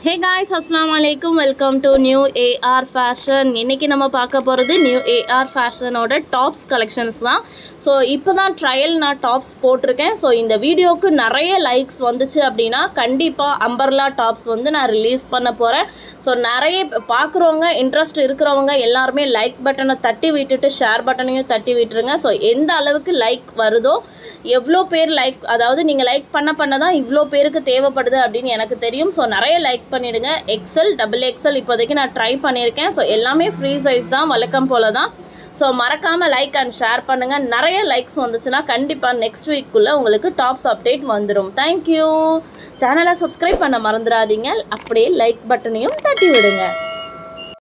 ஹே guys அஸ்லாம் வலைக்கும் welcome to new AR fashion இன்றைக்கி நம்ம பார்க்க போகிறது நியூ ஏஆர் ஃபேஷனோட டாப்ஸ் கலெக்ஷன்ஸ் தான் ஸோ இப்போ தான் ட்ரையல் நான் டாப்ஸ் போட்டிருக்கேன் ஸோ இந்த வீடியோவுக்கு நிறைய லைக்ஸ் வந்துச்சு அப்படின்னா கண்டிப்பாக அம்பர்லா டாப்ஸ் வந்து நான் ரிலீஸ் பண்ண போகிறேன் ஸோ நிறைய பார்க்குறவங்க இன்ட்ரெஸ்ட் இருக்கிறவங்க எல்லாருமே லைக் பட்டனை தட்டி விட்டுட்டு ஷேர் பட்டனையும் தட்டி விட்டுருங்க ஸோ எந்த அளவுக்கு லைக் வருதோ எவ்வளோ பேர் லைக் அதாவது நீங்கள் லைக் பண்ண பண்ண தான் இவ்வளோ பேருக்கு தேவைப்படுது அப்படின்னு எனக்கு தெரியும் ஸோ நிறைய லைக் பண்ணிவிடுங்க எக்ஸல் டபுள் எக்ஸல் இப்போதைக்கு நான் ட்ரை பண்ணியிருக்கேன் ஸோ எல்லாமே ஃப்ரீ சைஸ் தான் வழக்கம் போல தான் ஸோ மறக்காமல் லைக் அண்ட் ஷேர் பண்ணுங்கள் நிறைய லைக்ஸ் வந்துச்சுன்னா கண்டிப்பாக நெக்ஸ்ட் வீக்குள்ளே உங்களுக்கு டாப்ஸ் அப்டேட் வந்துடும் தேங்க்யூ சேனலை சப்ஸ்கிரைப் பண்ண மறந்துடாதீங்க அப்படியே லைக் பட்டனையும் தட்டி விடுங்க